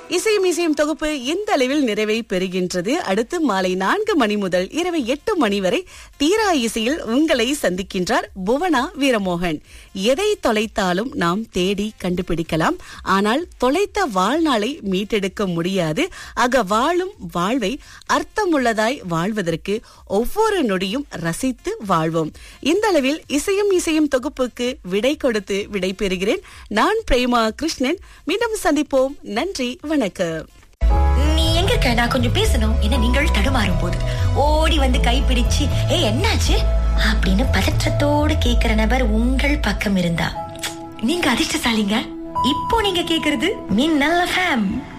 இசையும் இசையும் தொகுப்பு இந்த அளவில் நிறைவை பெறுகின்றது அடுத்து மாலை நான்கு மணி முதல் இரவு எட்டு மணி வரை தீரா இசையில் உங்களை சந்திக்கின்றார் புவனா வீரமோகன் எதை தொலைத்தாலும் நாம் தேடி கண்டுபிடிக்கலாம் ஆனால் தொலைத்த வாழ்நாளை மீட்டெடுக்க முடியாது ஆக வாழும் வாழ்வை அர்த்தமுள்ளதாய் வாழ்வதற்கு ஒவ்வொரு நொடியும் ரசித்து வாழ்வோம் இந்த அளவில் இசையும் இசையும் தொகுப்புக்கு விடை கொடுத்து விடை பெறுகிறேன் நான் பிரேமா கிருஷ்ணன் மீண்டும் சந்திப்போம் நன்றி வணக்கம் நீ எங்க இருக்க நான் கொஞ்சம் பேசணும் என்ன நீங்கள் தடுமாறும் போது ஓடி வந்து கைப்பிடிச்சு ஏ என்னாச்சு அப்படின்னு பதற்றத்தோடு கேக்குற நபர் உங்கள் பக்கம் இருந்தா நீங்க அதிர்ஷ்டசாலிங்க இப்போ நீங்க கேக்குறது மின்னல் ஃபேம்